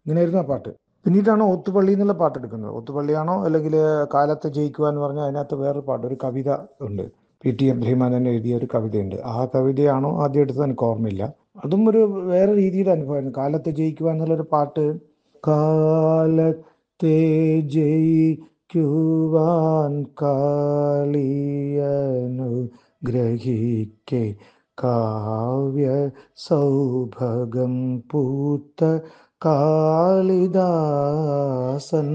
ഇങ്ങനെയായിരുന്നു ആ പാട്ട് പിന്നീടാണ് ഒത്തുപള്ളി എന്നുള്ള പാട്ട് എടുക്കുന്നത് ഒത്തുപള്ളിയാണോ അല്ലെങ്കിൽ കാലത്തെ ജയിക്കുക എന്ന് പറഞ്ഞാൽ അതിനകത്ത് വേറൊരു പാട്ട് ഒരു കവിത ഉണ്ട് പി ടി അബ്രഹിമാനൻ എഴുതിയ ഒരു കവിതയുണ്ട് ആ കവിതയാണോ ആദ്യം എടുത്തത് എനിക്ക് ഓർമ്മയില്ല അതും ഒരു വേറെ രീതിയുടെ അനുഭവമായിരുന്നു കാലത്തെ ജയിക്കുക എന്നുള്ളൊരു പാട്ട് കാലത്തെ ജയിക്കുവാൻ കാളിയനു ഗ്രഹിക്കെ കാവ്യ സൗഭഗം പൂത്ത കാളിദാസൻ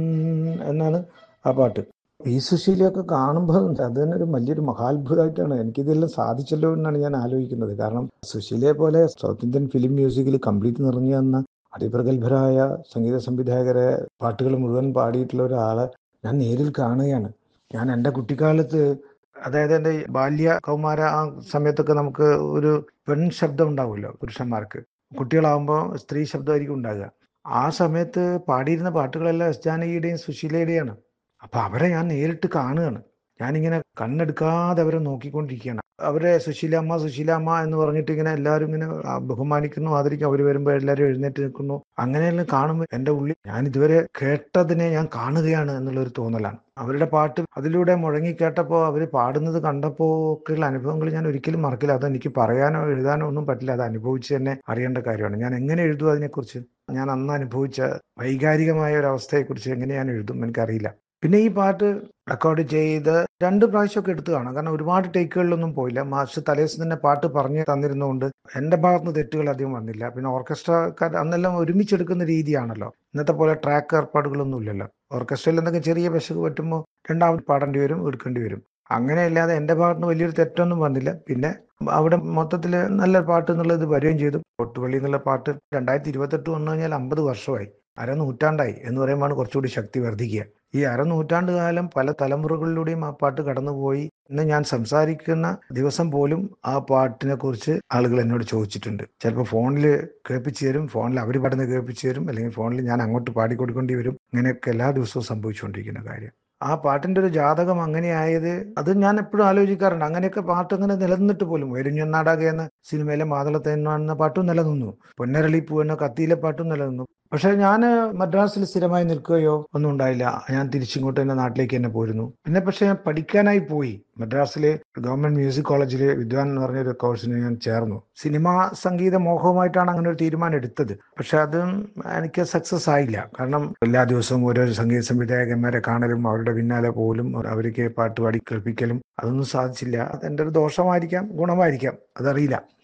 എന്നാണ് ആ പാട്ട് ഈ സുശീലയൊക്കെ കാണുമ്പോൾ അത് തന്നെ ഒരു വലിയൊരു മഹാത്ഭുതമായിട്ടാണ് എനിക്കിതെല്ലാം സാധിച്ചല്ലോ എന്നാണ് ഞാൻ ആലോചിക്കുന്നത് കാരണം സുശീലയെ പോലെ സൗത്ത് ഇന്ത്യൻ ഫിലിം മ്യൂസിക്കിൽ കംപ്ലീറ്റ് നിറഞ്ഞു തന്ന അതിപ്രഗത്ഭരായ സംഗീത സംവിധായകരെ പാട്ടുകൾ മുഴുവൻ പാടിയിട്ടുള്ള ഒരാളെ ഞാൻ നേരിൽ കാണുകയാണ് ഞാൻ എൻ്റെ കുട്ടിക്കാലത്ത് അതായത് എൻ്റെ ബാല്യ കൗമാര ആ സമയത്തൊക്കെ നമുക്ക് ഒരു പെൺ ശബ്ദം ഉണ്ടാവുമല്ലോ പുരുഷന്മാർക്ക് കുട്ടികളാവുമ്പോൾ സ്ത്രീ ശബ്ദമായിരിക്കും ഉണ്ടാകുക ആ സമയത്ത് പാടിയിരുന്ന പാട്ടുകളെല്ലാം എസ് ജാനകിയുടെയും സുശീലയുടെയാണ് അപ്പൊ അവരെ ഞാൻ നേരിട്ട് കാണുകയാണ് ഞാനിങ്ങനെ കണ്ണെടുക്കാതെ അവരെ നോക്കിക്കൊണ്ടിരിക്കുകയാണ് അവരെ സുശീലാമ്മ സുശീലാമ്മ എന്ന് പറഞ്ഞിട്ട് ഇങ്ങനെ എല്ലാവരും ഇങ്ങനെ ആ, ബഹുമാനിക്കുന്നു ആദരിക്കും അവർ വരുമ്പോൾ എല്ലാവരും എഴുന്നേറ്റ് നിൽക്കുന്നു അങ്ങനെയെല്ലാം കാണുമ്പോൾ എൻ്റെ ഉള്ളിൽ ഞാൻ ഇതുവരെ കേട്ടതിനെ ഞാൻ കാണുകയാണ് എന്നുള്ളൊരു തോന്നലാണ് അവരുടെ പാട്ട് അതിലൂടെ മുഴങ്ങി കേട്ടപ്പോൾ അവർ പാടുന്നത് കണ്ടപ്പോൾ ഒക്കെയുള്ള അനുഭവങ്ങൾ ഞാൻ ഒരിക്കലും മറക്കില്ല അത് എനിക്ക് പറയാനോ എഴുതാനോ ഒന്നും പറ്റില്ല അത് അനുഭവിച്ച് തന്നെ അറിയേണ്ട കാര്യമാണ് ഞാൻ എങ്ങനെ എഴുതും അതിനെക്കുറിച്ച് ഞാൻ അന്ന് അനുഭവിച്ച വൈകാരികമായ ഒരു അവസ്ഥയെക്കുറിച്ച് എങ്ങനെ ഞാൻ എഴുതും എനിക്കറിയില്ല പിന്നെ ഈ പാട്ട് റെക്കോർഡ് ചെയ്ത് രണ്ട് പ്രാവശ്യമൊക്കെ എടുത്തു കാണാം കാരണം ഒരുപാട് ടേക്കുകളിലൊന്നും പോയില്ല മാഷ് തലേദിവസം തന്നെ പാട്ട് പറഞ്ഞു തന്നിരുന്നതുകൊണ്ട് എൻ്റെ ഭാഗത്തുനിന്ന് തെറ്റുകൾ അധികം വന്നില്ല പിന്നെ ഓർക്കസ്ട്രക്കാർ അന്നെല്ലാം ഒരുമിച്ചെടുക്കുന്ന രീതിയാണല്ലോ ഇന്നത്തെ പോലെ ട്രാക്ക് ഏർപ്പാടുകളൊന്നും ഇല്ലല്ലോ ഓർക്കസ്ട്രയിൽ എന്തെങ്കിലും ചെറിയ പിശക് പറ്റുമ്പോൾ രണ്ടാമത് പാടേണ്ടി വരും എടുക്കേണ്ടി വരും അങ്ങനെയല്ലാതെ എൻ്റെ ഭാഗത്തുനിന്ന് വലിയൊരു തെറ്റൊന്നും വന്നില്ല പിന്നെ അവിടെ മൊത്തത്തിൽ നല്ല പാട്ട് എന്നുള്ളത് വരികയും ചെയ്തു ഒട്ടുപള്ളി എന്നുള്ള പാട്ട് രണ്ടായിരത്തി ഇരുപത്തെട്ട് വന്നു കഴിഞ്ഞാൽ അമ്പത് വർഷമായി അരനൂറ്റാണ്ടായി എന്ന് പറയുമ്പോൾ കുറച്ചുകൂടി ശക്തി വർദ്ധിക്കുക ഈ അരനൂറ്റാണ്ട് കാലം പല തലമുറകളിലൂടെയും ആ പാട്ട് കടന്നുപോയി ഇന്ന് ഞാൻ സംസാരിക്കുന്ന ദിവസം പോലും ആ പാട്ടിനെ കുറിച്ച് ആളുകൾ എന്നോട് ചോദിച്ചിട്ടുണ്ട് ചിലപ്പോൾ ഫോണിൽ കേൾപ്പിച്ചു തരും ഫോണിൽ അവർ പാടുന്ന കേൾപ്പിച്ചു തരും അല്ലെങ്കിൽ ഫോണിൽ ഞാൻ അങ്ങോട്ട് പാടിക്കൊടുക്കേണ്ടി വരും ഇങ്ങനെയൊക്കെ എല്ലാ ദിവസവും സംഭവിച്ചുകൊണ്ടിരിക്കുന്ന കാര്യം ആ പാട്ടിന്റെ ഒരു ജാതകം അങ്ങനെയായത് അത് ഞാൻ എപ്പോഴും ആലോചിക്കാറുണ്ട് അങ്ങനെയൊക്കെ പാട്ട് അങ്ങനെ നിലനിന്നിട്ട് പോലും വൈരുഞ്ഞനാടക എന്ന സിനിമയിലെ മാതളത്തെ എന്ന പാട്ടും നിലനിന്നു പൊന്നരളിപ്പൂ എന്ന കത്തിയിലെ പാട്ടും നിലനിന്നു പക്ഷെ ഞാൻ മദ്രാസിൽ സ്ഥിരമായി നിൽക്കുകയോ ഒന്നും ഉണ്ടായില്ല ഞാൻ തിരിച്ചിങ്ങോട്ട് തന്നെ നാട്ടിലേക്ക് തന്നെ പോരുന്നു പിന്നെ പക്ഷെ ഞാൻ പഠിക്കാനായി പോയി മദ്രാസിലെ ഗവൺമെന്റ് മ്യൂസിക് കോളേജിലെ വിദ്വാൻ എന്ന് പറഞ്ഞൊരു കോഴ്സിന് ഞാൻ ചേർന്നു സിനിമാ സംഗീത മോഹവുമായിട്ടാണ് അങ്ങനെ ഒരു തീരുമാനം എടുത്തത് പക്ഷെ അതും എനിക്ക് സക്സസ് ആയില്ല കാരണം എല്ലാ ദിവസവും ഓരോ സംഗീത സംവിധായകന്മാരെ കാണലും അവരുടെ പിന്നാലെ പോലും അവർക്ക് പാട്ട് പാടി കേൾപ്പിക്കലും അതൊന്നും സാധിച്ചില്ല അതെന്റെ ഒരു ദോഷമായിരിക്കാം ഗുണമായിരിക്കാം അതറിയില്ല